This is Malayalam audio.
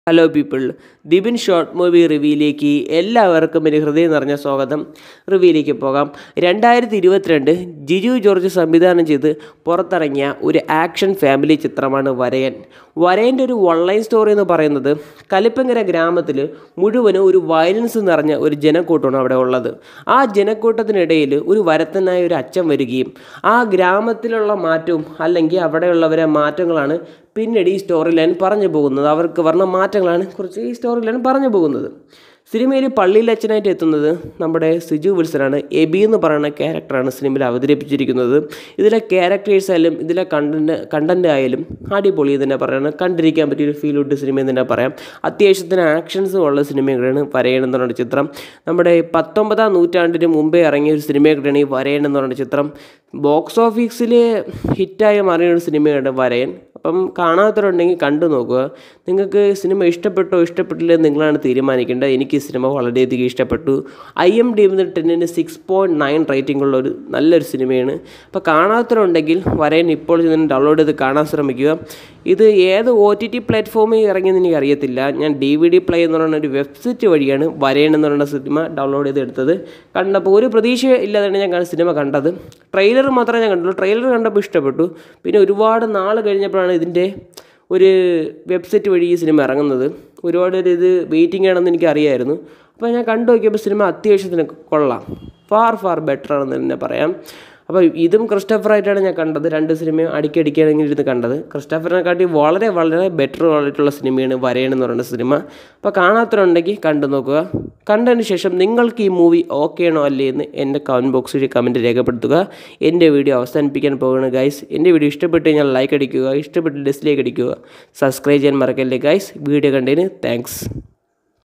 hello people Dibin short movie റിവ്യൂയിലേക്ക് എല്ലാവർക്കും ഒരു ഹൃദയം നിറഞ്ഞ സ്വാഗതം റിവ്യൂയിലേക്ക് പോകാം രണ്ടായിരത്തി ഇരുപത്തിരണ്ട് ജിജു ജോർജ് സംവിധാനം ചെയ്ത് പുറത്തിറങ്ങിയ ഒരു ആക്ഷൻ ഫാമിലി ചിത്രമാണ് വരയൻ വരയൻ്റെ ഒരു ഓൺലൈൻ സ്റ്റോറി എന്ന് പറയുന്നത് കലിപ്പങ്കര ഗ്രാമത്തിൽ മുഴുവനും ഒരു വയലൻസ് നിറഞ്ഞ ഒരു ജനക്കൂട്ടമാണ് അവിടെ ഉള്ളത് ആ ജനക്കൂട്ടത്തിനിടയിൽ ഒരു വരത്തനായ ഒരു അച്ഛൻ വരികയും ആ ഗ്രാമത്തിലുള്ള മാറ്റവും അല്ലെങ്കിൽ അവിടെയുള്ളവരെ മാറ്റങ്ങളാണ് പിന്നീട് ഈ സ്റ്റോറി ലൈൻ പറഞ്ഞു പോകുന്നത് അവർക്ക് പറഞ്ഞ മാറ്റങ്ങളാണ് കുറച്ച് ഈ സ്റ്റോറി ലൈൻ പറഞ്ഞു പോകുന്നത് സിനിമയിൽ പള്ളിയിൽ അച്ഛനായിട്ട് എത്തുന്നത് നമ്മുടെ സിജു വിൽസനാണ് എബി എന്ന് പറയുന്ന ക്യാരക്ടറാണ് സിനിമയിൽ അവതരിപ്പിച്ചിരിക്കുന്നത് ഇതിലെ ക്യാരക്ടേഴ്സ് ആയാലും ഇതിലെ കണ്ടന്റ് കണ്ടന്റ് ആയാലും അടിപൊളി തന്നെ പറയണം കണ്ടിരിക്കാൻ പറ്റിയൊരു ഫീൽ ഔട്ട് സിനിമ എന്ന് തന്നെ പറയാം അത്യാവശ്യത്തിന് ആക്ഷൻസും ഉള്ള സിനിമകളാണ് വരയൻ എന്ന് പറയുന്ന ചിത്രം നമ്മുടെ പത്തൊമ്പതാം നൂറ്റാണ്ടിന് മുമ്പേ ഇറങ്ങിയ ഒരു സിനിമയൊക്കെയാണ് ഈ വരയൻ എന്ന് പറയുന്ന ചിത്രം ബോക്സ് ഓഫീസിൽ ഹിറ്റായി മാറിയ ഒരു സിനിമയാണ് വരയൻ അപ്പം കാണാത്തവരുണ്ടെങ്കിൽ കണ്ടു നോക്കുക നിങ്ങൾക്ക് സിനിമ ഇഷ്ടപ്പെട്ടോ ഇഷ്ടപ്പെട്ടില്ല നിങ്ങളാണ് തീരുമാനിക്കേണ്ടത് എനിക്ക് ഈ സിനിമ വളരെയധികം ഇഷ്ടപ്പെട്ടു ഐ എം ഡി ടെന്നിന് സിക്സ് പോയിൻറ്റ് നയൻ റേറ്റിംഗ് ഉള്ള ഒരു നല്ലൊരു സിനിമയാണ് അപ്പോൾ കാണാത്തവരുണ്ടെങ്കിൽ വരയൻ ഇപ്പോൾ ചെന്ന് ഡൗൺലോഡ് ചെയ്ത് കാണാൻ ശ്രമിക്കുക ഇത് ഏത് ഒ ടി ടി പ്ലാറ്റ്ഫോമിൽ ഇറങ്ങിയെന്ന് എനിക്ക് അറിയത്തില്ല ഞാൻ ഡി വി ഡി പ്ലേ എന്ന് പറയുന്ന ഒരു വെബ്സൈറ്റ് വഴിയാണ് വരയൻ എന്ന് പറയുന്ന സിനിമ ഡൗൺലോഡ് ചെയ്ത് എടുത്തത് കണ്ടപ്പോൾ ഒരു പ്രതീക്ഷ ഇല്ലാതെയാണ് ഞാൻ സിനിമ കണ്ടത് ട്രെയിലർ മാത്രമേ ഞാൻ കണ്ടുള്ളൂ ട്രെയിലർ കണ്ടപ്പോൾ ഇഷ്ടപ്പെട്ടു പിന്നെ ഒരുപാട് നാൾ കഴിഞ്ഞപ്പോഴാണ് ഇതിൻ്റെ ഒരു വെബ്സൈറ്റ് വഴി ഈ സിനിമ ഇറങ്ങുന്നത് ഒരുപാട് ഒരു ഇത് വെയിറ്റിംഗ് ആണെന്ന് എനിക്ക് അറിയായിരുന്നു അപ്പോൾ ഞാൻ കണ്ടു നോക്കിയപ്പോൾ സിനിമ അത്യാവശ്യത്തിന് കൊള്ളാം ഫാർ ഫാർ ബെറ്റർ ആണെന്ന് തന്നെ പറയാം അപ്പോൾ ഇതും ക്രിസ്റ്റഫറായിട്ടാണ് ഞാൻ കണ്ടത് രണ്ട് സിനിമയും അടിക്കടിക്കാണെങ്കിൽ ഇരുന്ന് കണ്ടത് ക്രിസ്റ്റഫറിനെക്കാട്ടി വളരെ വളരെ ബെറ്റർ ആയിട്ടുള്ള സിനിമയാണ് വരയൻ എന്ന് പറയുന്ന സിനിമ അപ്പോൾ കാണാത്തവരുണ്ടെങ്കിൽ കണ്ടു നോക്കുക കണ്ടതിന് ശേഷം നിങ്ങൾക്ക് ഈ മൂവി ഓക്കെ ആണോ അല്ലേ എന്ന് എൻ്റെ കമൻറ്റ് ബോക്സിൽ കമൻറ്റ് രേഖപ്പെടുത്തുക എൻ്റെ വീഡിയോ അവസാനിപ്പിക്കാൻ പോകുകയാണ് ഗൈസ് എൻ്റെ വീഡിയോ ഇഷ്ടപ്പെട്ട് കഴിഞ്ഞാൽ ലൈക്ക് അടിക്കുക ഇഷ്ടപ്പെട്ട് ഡിസ്ലൈക്ക് അടിക്കുക സബ്സ്ക്രൈബ് ചെയ്യാൻ മറക്കല്ലേ ഗൈസ് വീഡിയോ കണ്ടതിന് താങ്ക്സ്